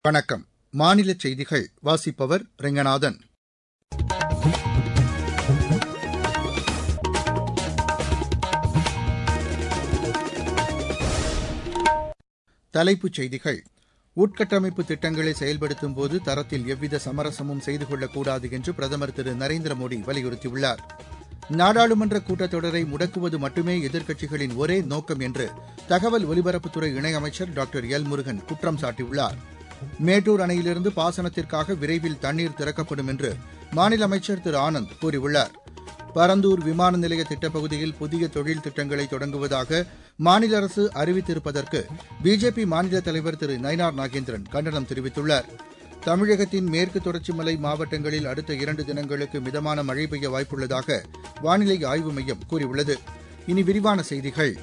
வணக்கம் மாநில செய்திகள் வாசிப்பவர் ரெங்கநாதன் தலைப்புச் செய்திகள் உள்கட்டமைப்பு திட்டங்களை செயல்படுத்தும் போது தரத்தில் எவ்வித சமரசமும் செய்து கொள்ளக்கூடாது என்று பிரதமர் திரு நரேந்திர மோடி வலியுறுத்தியுள்ளார் நாடாளுமன்ற கூட்டத்தொடரை முடக்குவது மட்டுமே எதிர்க்கட்சிகளின் ஒரே நோக்கம் என்று தகவல் ஒலிபரப்புத்துறை இணையமைச்சர் டாக்டர் எல் முருகன் குற்றம் சாட்டியுள்ளார் மேட்டூர் அணையிலிருந்து பாசனத்திற்காக விரைவில் தண்ணீர் திறக்கப்படும் என்று மாநில அமைச்சர் திரு ஆனந்த் கூறியுள்ளார் பரந்தூர் விமான நிலைய திட்டப்பகுதியில் புதிய தொழில் திட்டங்களை தொடங்குவதாக மாநில அரசு அறிவித்திருப்பதற்கு பிஜேபி மாநில தலைவர் திரு நயினார் நாகேந்திரன் கண்டனம் தெரிவித்துள்ளார் தமிழகத்தின் மேற்கு தொடர்ச்சி மலை மாவட்டங்களில் அடுத்த இரண்டு தினங்களுக்கு மிதமான மழை பெய்ய வாய்ப்புள்ளதாக வானிலை ஆய்வு மையம் கூறியுள்ளது இனி விரிவான செய்திகள்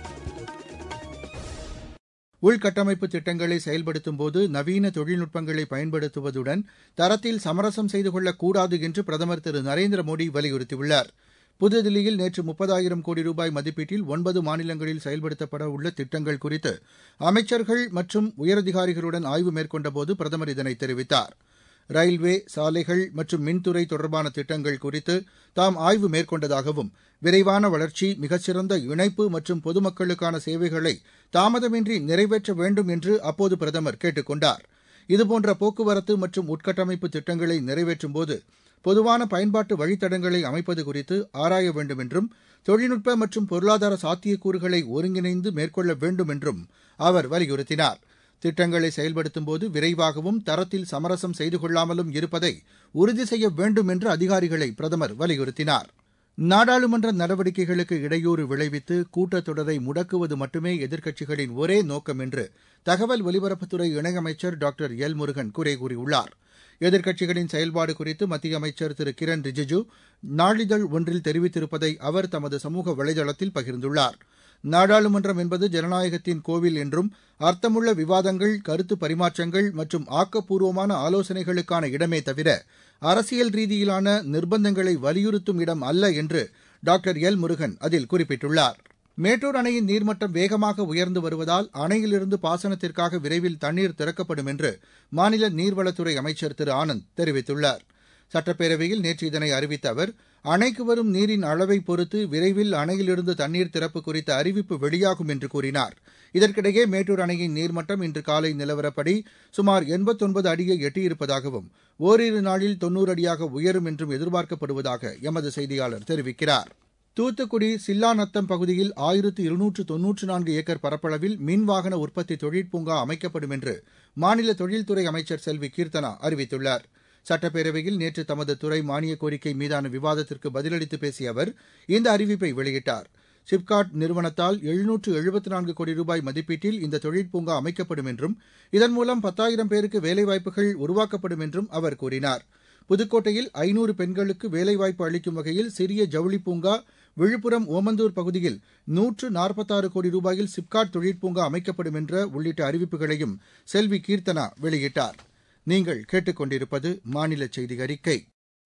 உள்கட்டமைப்பு திட்டங்களை செயல்படுத்தும் போது நவீன தொழில்நுட்பங்களை பயன்படுத்துவதுடன் தரத்தில் சமரசம் செய்து கொள்ளக்கூடாது என்று பிரதமர் திரு நரேந்திர மோடி வலியுறுத்தியுள்ளார் புதுதில்லியில் நேற்று முப்பதாயிரம் கோடி ரூபாய் மதிப்பீட்டில் ஒன்பது மாநிலங்களில் செயல்படுத்தப்பட உள்ள திட்டங்கள் குறித்து அமைச்சர்கள் மற்றும் உயரதிகாரிகளுடன் ஆய்வு மேற்கொண்டபோது பிரதமர் இதனை தெரிவித்தார் ரயில்வே சாலைகள் மற்றும் மின்துறை தொடர்பான திட்டங்கள் குறித்து தாம் ஆய்வு மேற்கொண்டதாகவும் விரைவான வளர்ச்சி மிகச்சிறந்த இணைப்பு மற்றும் பொதுமக்களுக்கான சேவைகளை தாமதமின்றி நிறைவேற்ற வேண்டும் என்று அப்போது பிரதமர் கேட்டுக் கொண்டார் இதுபோன்ற போக்குவரத்து மற்றும் உட்கட்டமைப்பு திட்டங்களை நிறைவேற்றும்போது பொதுவான பயன்பாட்டு வழித்தடங்களை அமைப்பது குறித்து ஆராய வேண்டும் என்றும் தொழில்நுட்ப மற்றும் பொருளாதார சாத்தியக்கூறுகளை ஒருங்கிணைந்து மேற்கொள்ள வேண்டும் என்றும் அவர் வலியுறுத்தினார் திட்டங்களை செயல்படுத்தும்போது விரைவாகவும் தரத்தில் சமரசம் செய்து கொள்ளாமலும் இருப்பதை உறுதி செய்ய வேண்டும் என்று அதிகாரிகளை பிரதமர் வலியுறுத்தினார் நாடாளுமன்ற நடவடிக்கைகளுக்கு இடையூறு விளைவித்து கூட்டத்தொடரை முடக்குவது மட்டுமே எதிர்க்கட்சிகளின் ஒரே நோக்கம் என்று தகவல் ஒலிபரப்புத்துறை இணையமைச்சர் டாக்டர் எல் முருகன் குறை கூறியுள்ளார் எதிர்க்கட்சிகளின் செயல்பாடு குறித்து மத்திய அமைச்சர் திரு கிரண் ரிஜிஜு நாளிதழ் ஒன்றில் தெரிவித்திருப்பதை அவர் தமது சமூக வலைதளத்தில் பகிர்ந்துள்ளார் நாடாளுமன்றம் என்பது ஜனநாயகத்தின் கோவில் என்றும் அர்த்தமுள்ள விவாதங்கள் கருத்து பரிமாற்றங்கள் மற்றும் ஆக்கப்பூர்வமான ஆலோசனைகளுக்கான இடமே தவிர அரசியல் ரீதியிலான நிர்பந்தங்களை வலியுறுத்தும் இடம் அல்ல என்று டாக்டர் எல் முருகன் அதில் குறிப்பிட்டுள்ளார் மேட்டூர் அணையின் நீர்மட்டம் வேகமாக உயர்ந்து வருவதால் அணையிலிருந்து பாசனத்திற்காக விரைவில் தண்ணீர் திறக்கப்படும் என்று மாநில நீர்வளத்துறை அமைச்சர் திரு ஆனந்த் தெரிவித்துள்ளார் சட்டப்பேரவையில் நேற்று இதனை அறிவித்த அவர் அணைக்கு வரும் நீரின் அளவை பொறுத்து விரைவில் அணையிலிருந்து தண்ணீர் திறப்பு குறித்த அறிவிப்பு வெளியாகும் என்று கூறினார் இதற்கிடையே மேட்டூர் அணையின் நீர்மட்டம் இன்று காலை நிலவரப்படி சுமார் எண்பத்தொன்பது அடியை எட்டியிருப்பதாகவும் ஓரிரு நாளில் தொன்னூறு அடியாக உயரும் என்றும் எதிர்பார்க்கப்படுவதாக எமது செய்தியாளர் தெரிவிக்கிறார் தூத்துக்குடி சில்லாநத்தம் பகுதியில் ஆயிரத்து இருநூற்று தொன்னூற்று நான்கு ஏக்கர் பரப்பளவில் மின்வாகன உற்பத்தி தொழிற்பூங்கா அமைக்கப்படும் என்று மாநில தொழில்துறை அமைச்சர் செல்வி கீர்த்தனா அறிவித்துள்ளார் சட்டப்பேரவையில் நேற்று தமது துறை மானிய கோரிக்கை மீதான விவாதத்திற்கு பதிலளித்து பேசிய அவர் இந்த அறிவிப்பை வெளியிட்டார் சிப்காட் நிறுவனத்தால் எழுநூற்று எழுபத்தி நான்கு கோடி ரூபாய் மதிப்பீட்டில் இந்த தொழிற்பூங்கா அமைக்கப்படும் என்றும் இதன் மூலம் பத்தாயிரம் பேருக்கு வேலைவாய்ப்புகள் உருவாக்கப்படும் என்றும் அவர் கூறினார் புதுக்கோட்டையில் ஐநூறு பெண்களுக்கு வேலைவாய்ப்பு அளிக்கும் வகையில் சிறிய ஜவுளி பூங்கா விழுப்புரம் ஓமந்தூர் பகுதியில் நூற்று நாற்பத்தாறு கோடி ரூபாயில் சிப்காட் தொழிற்பூங்கா அமைக்கப்படும் என்ற உள்ளிட்ட அறிவிப்புகளையும் செல்வி கீர்த்தனா வெளியிட்டார் நீங்கள் கேட்டுக்கொண்டிருப்பது மாநில செய்தி அறிக்கை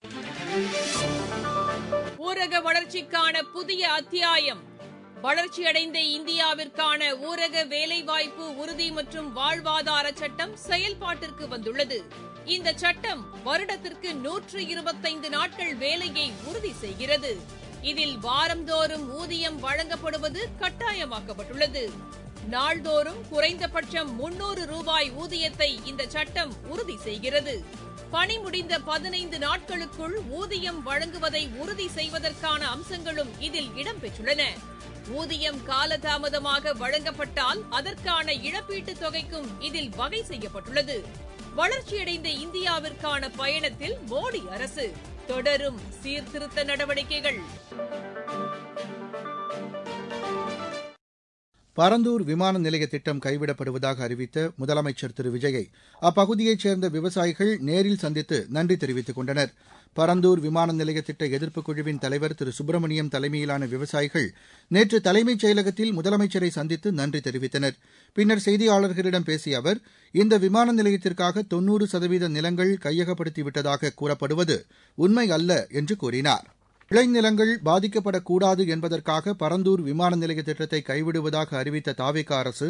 ஊரக வளர்ச்சிக்கான புதிய அத்தியாயம் வளர்ச்சியடைந்த இந்தியாவிற்கான ஊரக வேலைவாய்ப்பு உறுதி மற்றும் வாழ்வாதார சட்டம் செயல்பாட்டிற்கு வந்துள்ளது இந்த சட்டம் வருடத்திற்கு நூற்று இருபத்தைந்து நாட்கள் வேலையை உறுதி செய்கிறது இதில் வாரந்தோறும் ஊதியம் வழங்கப்படுவது கட்டாயமாக்கப்பட்டுள்ளது நாள்தோறும் குறைந்தபட்சம் முன்னூறு ரூபாய் ஊதியத்தை இந்த சட்டம் உறுதி செய்கிறது பணி முடிந்த பதினைந்து நாட்களுக்குள் ஊதியம் வழங்குவதை உறுதி செய்வதற்கான அம்சங்களும் இதில் இடம்பெற்றுள்ளன ஊதியம் காலதாமதமாக வழங்கப்பட்டால் அதற்கான இழப்பீட்டுத் தொகைக்கும் இதில் வகை செய்யப்பட்டுள்ளது வளர்ச்சியடைந்த இந்தியாவிற்கான பயணத்தில் மோடி அரசு தொடரும் சீர்திருத்த நடவடிக்கைகள் பரந்தூர் விமான நிலைய திட்டம் கைவிடப்படுவதாக அறிவித்த முதலமைச்சர் திரு விஜயை அப்பகுதியைச் சேர்ந்த விவசாயிகள் நேரில் சந்தித்து நன்றி தெரிவித்துக் கொண்டனர் பரந்தூர் விமான நிலைய திட்ட எதிர்ப்புக் குழுவின் தலைவர் திரு சுப்பிரமணியம் தலைமையிலான விவசாயிகள் நேற்று தலைமைச் செயலகத்தில் முதலமைச்சரை சந்தித்து நன்றி தெரிவித்தனர் பின்னர் செய்தியாளர்களிடம் பேசிய அவர் இந்த விமான நிலையத்திற்காக தொன்னூறு சதவீத நிலங்கள் கையகப்படுத்திவிட்டதாக கூறப்படுவது உண்மை அல்ல என்று கூறினார் விளைநிலங்கள் பாதிக்கப்படக்கூடாது என்பதற்காக பரந்தூர் விமான நிலைய திட்டத்தை கைவிடுவதாக அறிவித்த தாவேகா அரசு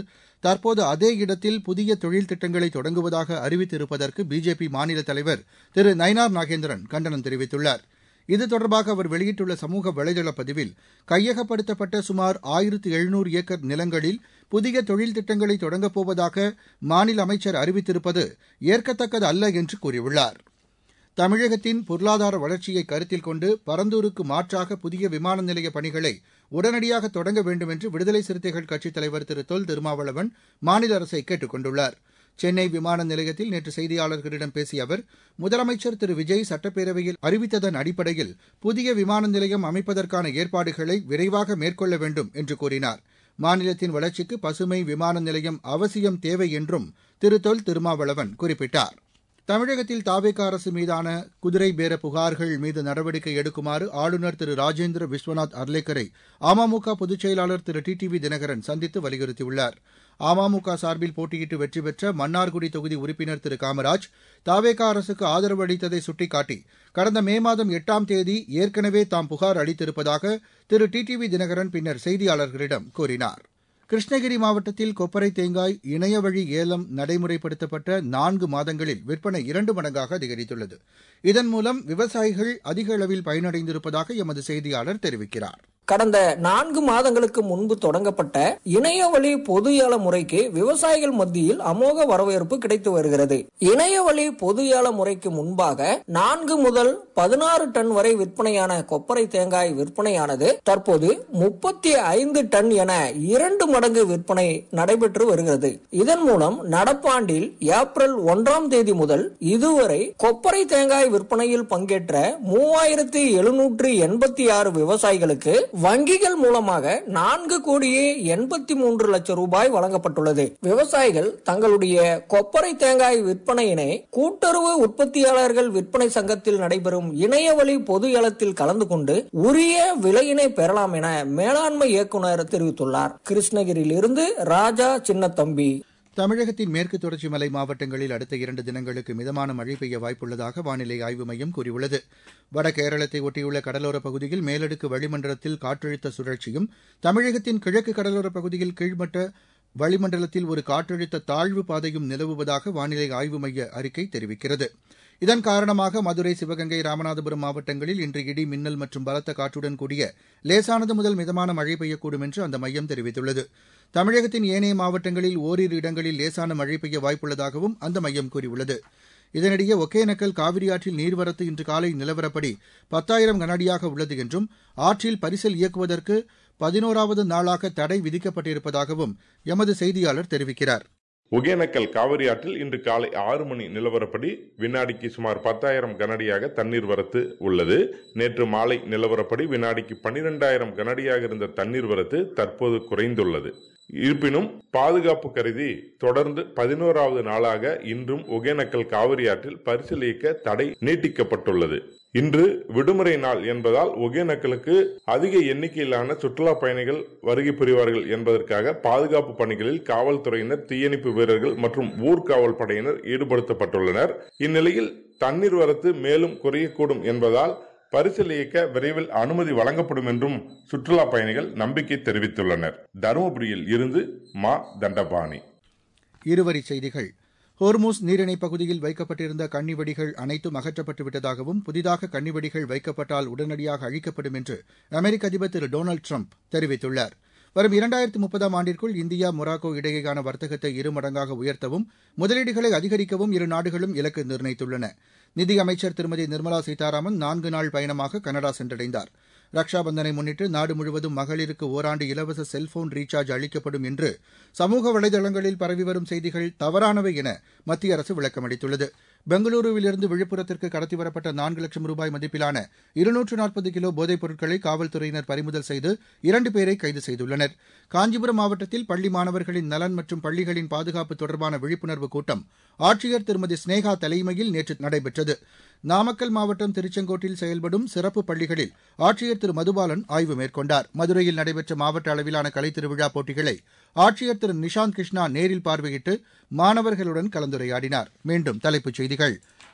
தற்போது அதே இடத்தில் புதிய தொழில் திட்டங்களை தொடங்குவதாக அறிவித்திருப்பதற்கு பிஜேபி மாநில தலைவர் திரு நயினார் நாகேந்திரன் கண்டனம் தெரிவித்துள்ளார் இது தொடர்பாக அவர் வெளியிட்டுள்ள சமூக வலைதள பதிவில் கையகப்படுத்தப்பட்ட சுமார் ஆயிரத்து எழுநூறு ஏக்கர் நிலங்களில் புதிய தொழில் திட்டங்களை தொடங்கப் போவதாக மாநில அமைச்சர் அறிவித்திருப்பது ஏற்கத்தக்கது அல்ல என்று கூறியுள்ளார் தமிழகத்தின் பொருளாதார வளர்ச்சியை கருத்தில் கொண்டு பரந்தூருக்கு மாற்றாக புதிய விமான நிலைய பணிகளை உடனடியாக தொடங்க வேண்டும் என்று விடுதலை சிறுத்தைகள் கட்சித் தலைவர் திரு தொல் திருமாவளவன் மாநில அரசை கேட்டுக் கொண்டுள்ளார் சென்னை விமான நிலையத்தில் நேற்று செய்தியாளர்களிடம் பேசிய அவர் முதலமைச்சர் திரு விஜய் சட்டப்பேரவையில் அறிவித்ததன் அடிப்படையில் புதிய விமான நிலையம் அமைப்பதற்கான ஏற்பாடுகளை விரைவாக மேற்கொள்ள வேண்டும் என்று கூறினார் மாநிலத்தின் வளர்ச்சிக்கு பசுமை விமான நிலையம் அவசியம் தேவை என்றும் திரு தொல் திருமாவளவன் குறிப்பிட்டார் தமிழகத்தில் தாவேக அரசு மீதான குதிரை பேர புகார்கள் மீது நடவடிக்கை எடுக்குமாறு ஆளுநர் திரு ராஜேந்திர விஸ்வநாத் அர்லேக்கரை அமமுக பொதுச் செயலாளர் திரு டி டிவி தினகரன் சந்தித்து வலியுறுத்தியுள்ளார் அமமுக சார்பில் போட்டியிட்டு வெற்றி பெற்ற மன்னார்குடி தொகுதி உறுப்பினர் திரு காமராஜ் தாவேக அரசுக்கு ஆதரவு அளித்ததை சுட்டிக்காட்டி கடந்த மே மாதம் எட்டாம் தேதி ஏற்கனவே தாம் புகார் அளித்திருப்பதாக திரு டி டிவி தினகரன் பின்னர் செய்தியாளர்களிடம் கூறினார் கிருஷ்ணகிரி மாவட்டத்தில் கொப்பரை தேங்காய் இணையவழி ஏலம் நடைமுறைப்படுத்தப்பட்ட நான்கு மாதங்களில் விற்பனை இரண்டு மடங்காக அதிகரித்துள்ளது இதன் மூலம் விவசாயிகள் அதிக அளவில் பயனடைந்திருப்பதாக எமது செய்தியாளர் தெரிவிக்கிறார் கடந்த நான்கு மாதங்களுக்கு முன்பு தொடங்கப்பட்ட இணையவழி பொது ஏல முறைக்கு விவசாயிகள் மத்தியில் அமோக வரவேற்பு கிடைத்து வருகிறது இணையவழி பொது ஏல முறைக்கு முன்பாக நான்கு முதல் பதினாறு டன் வரை விற்பனையான கொப்பரை தேங்காய் விற்பனையானது தற்போது முப்பத்தி ஐந்து டன் என இரண்டு மடங்கு விற்பனை நடைபெற்று வருகிறது இதன் மூலம் நடப்பாண்டில் ஏப்ரல் ஒன்றாம் தேதி முதல் இதுவரை கொப்பரை தேங்காய் விற்பனையில் பங்கேற்ற மூவாயிரத்தி எழுநூற்று எண்பத்தி ஆறு விவசாயிகளுக்கு வங்கிகள் மூலமாக நான்கு கோடியே எண்பத்தி மூன்று லட்சம் ரூபாய் வழங்கப்பட்டுள்ளது விவசாயிகள் தங்களுடைய கொப்பரை தேங்காய் விற்பனையினை கூட்டுறவு உற்பத்தியாளர்கள் விற்பனை சங்கத்தில் நடைபெறும் இணையவழி பொது ஏலத்தில் கலந்து கொண்டு உரிய விலையினை பெறலாம் என மேலாண்மை இயக்குநர் தெரிவித்துள்ளார் கிருஷ்ணகிரியில் இருந்து ராஜா சின்னத்தம்பி தமிழகத்தின் மேற்கு தொடர்ச்சி மலை மாவட்டங்களில் அடுத்த இரண்டு தினங்களுக்கு மிதமான மழை பெய்ய வாய்ப்புள்ளதாக வானிலை ஆய்வு மையம் கூறியுள்ளது வட கேரளத்தை ஒட்டியுள்ள கடலோரப் பகுதியில் மேலடுக்கு வளிமண்டலத்தில் காற்றழுத்த சுழற்சியும் தமிழகத்தின் கிழக்கு கடலோரப் பகுதியில் கீழ்மட்ட வளிமண்டலத்தில் ஒரு காற்றழுத்த தாழ்வு பாதையும் நிலவுவதாக வானிலை ஆய்வு மைய அறிக்கை தெரிவிக்கிறது இதன் காரணமாக மதுரை சிவகங்கை ராமநாதபுரம் மாவட்டங்களில் இன்று இடி மின்னல் மற்றும் பலத்த காற்றுடன் கூடிய லேசானது முதல் மிதமான மழை பெய்யக்கூடும் என்று அந்த மையம் தெரிவித்துள்ளது தமிழகத்தின் ஏனைய மாவட்டங்களில் ஓரிரு இடங்களில் லேசான மழை பெய்ய வாய்ப்புள்ளதாகவும் அந்த மையம் கூறியுள்ளது இதனிடையே ஒகேனக்கல் காவிரி ஆற்றில் நீர்வரத்து இன்று காலை நிலவரப்படி பத்தாயிரம் கனஅடியாக உள்ளது என்றும் ஆற்றில் பரிசல் இயக்குவதற்கு பதினோராவது நாளாக தடை விதிக்கப்பட்டிருப்பதாகவும் எமது செய்தியாளர் தெரிவிக்கிறார் ஒகேனக்கல் காவிரி ஆற்றில் இன்று காலை ஆறு மணி நிலவரப்படி வினாடிக்கு சுமார் பத்தாயிரம் கனஅடியாக தண்ணீர் வரத்து உள்ளது நேற்று மாலை நிலவரப்படி வினாடிக்கு பன்னிரெண்டாயிரம் கனஅடியாக இருந்த தண்ணீர் வரத்து தற்போது குறைந்துள்ளது இருப்பினும் பாதுகாப்பு கருதி தொடர்ந்து பதினோராவது நாளாக இன்றும் ஒகேனக்கல் காவிரி ஆற்றில் பரிசல் இயக்க தடை நீட்டிக்கப்பட்டுள்ளது இன்று விடுமுறை நாள் என்பதால் ஒகேனக்கலுக்கு அதிக எண்ணிக்கையிலான சுற்றுலா பயணிகள் வருகை புரிவார்கள் என்பதற்காக பாதுகாப்பு பணிகளில் காவல்துறையினர் தீயணைப்பு வீரர்கள் மற்றும் ஊர்காவல் படையினர் ஈடுபடுத்தப்பட்டுள்ளனர் இந்நிலையில் தண்ணீர் வரத்து மேலும் குறையக்கூடும் என்பதால் பரிசல் இயக்க விரைவில் அனுமதி வழங்கப்படும் என்றும் சுற்றுலா பயணிகள் நம்பிக்கை தெரிவித்துள்ளனர் தருமபுரியில் இருந்து மா தண்டபாணி இருவரிச் செய்திகள் ஹோர்மூஸ் நீரிணைப் பகுதியில் வைக்கப்பட்டிருந்த கன்னிவெடிகள் அனைத்தும் அகற்றப்பட்டு விட்டதாகவும் புதிதாக கன்னிவெடிகள் வைக்கப்பட்டால் உடனடியாக அழிக்கப்படும் என்று அமெரிக்க அதிபர் திரு டொனால்டு ட்ரம்ப் தெரிவித்துள்ளார் வரும் இரண்டாயிரத்து முப்பதாம் ஆண்டிற்குள் இந்தியா மொராக்கோ இடையேயான வர்த்தகத்தை இருமடங்காக உயர்த்தவும் முதலீடுகளை அதிகரிக்கவும் இரு நாடுகளும் இலக்கு நிர்ணயித்துள்ளன நிதியமைச்சர் திருமதி நிர்மலா சீதாராமன் நான்கு நாள் பயணமாக கனடா சென்றடைந்தார் ரக்ஷா பந்தனை முன்னிட்டு நாடு முழுவதும் மகளிருக்கு ஓராண்டு இலவச செல்போன் ரீசார்ஜ் அளிக்கப்படும் என்று சமூக வலைதளங்களில் பரவி வரும் செய்திகள் தவறானவை என மத்திய அரசு விளக்கமளித்துள்ளது பெங்களூருவிலிருந்து விழுப்புரத்திற்கு கடத்தி வரப்பட்ட நான்கு லட்சம் ரூபாய் மதிப்பிலான இருநூற்று நாற்பது கிலோ போதைப் பொருட்களை காவல்துறையினர் பறிமுதல் செய்து இரண்டு பேரை கைது செய்துள்ளனர் காஞ்சிபுரம் மாவட்டத்தில் பள்ளி மாணவர்களின் நலன் மற்றும் பள்ளிகளின் பாதுகாப்பு தொடர்பான விழிப்புணர்வு கூட்டம் ஆட்சியர் திருமதி ஸ்னேகா தலைமையில் நேற்று நடைபெற்றது நாமக்கல் மாவட்டம் திருச்செங்கோட்டில் செயல்படும் சிறப்பு பள்ளிகளில் ஆட்சியர் திரு மதுபாலன் ஆய்வு மேற்கொண்டார் மதுரையில் நடைபெற்ற மாவட்ட அளவிலான கலைத் திருவிழா போட்டிகளை ஆட்சியர் திரு நிஷாந்த் கிருஷ்ணா நேரில் பார்வையிட்டு மாணவர்களுடன் கலந்துரையாடினார் மீண்டும் தலைப்புச் செய்திகள்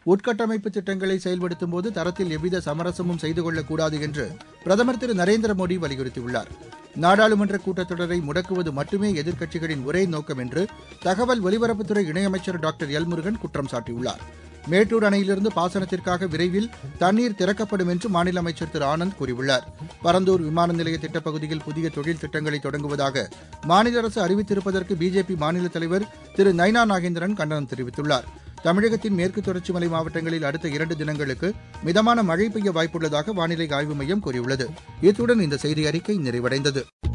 உட்கட்டமைப்பு திட்டங்களை செயல்படுத்தும் போது தரத்தில் எவ்வித சமரசமும் செய்து கொள்ளக்கூடாது என்று பிரதமர் திரு நரேந்திர மோடி வலியுறுத்தியுள்ளார் நாடாளுமன்ற கூட்டத்தொடரை முடக்குவது மட்டுமே எதிர்க்கட்சிகளின் ஒரே நோக்கம் என்று தகவல் ஒலிபரப்புத்துறை இணையமைச்சர் டாக்டர் எல் முருகன் குற்றம் சாட்டியுள்ளார் மேட்டூர் அணையிலிருந்து பாசனத்திற்காக விரைவில் தண்ணீர் திறக்கப்படும் என்று மாநில அமைச்சர் திரு ஆனந்த் கூறியுள்ளார் பரந்தூர் விமான நிலைய திட்டப்பகுதியில் புதிய தொழில் திட்டங்களை தொடங்குவதாக மாநில அரசு அறிவித்திருப்பதற்கு பிஜேபி மாநில தலைவர் திரு நைனா நாகேந்திரன் கண்டனம் தெரிவித்துள்ளார் தமிழகத்தின் மேற்கு தொடர்ச்சி மலை மாவட்டங்களில் அடுத்த இரண்டு தினங்களுக்கு மிதமான மழை பெய்ய வாய்ப்புள்ளதாக வானிலை ஆய்வு மையம் கூறியுள்ளது இத்துடன் இந்த செய்தி அறிக்கை நிறைவடைந்தது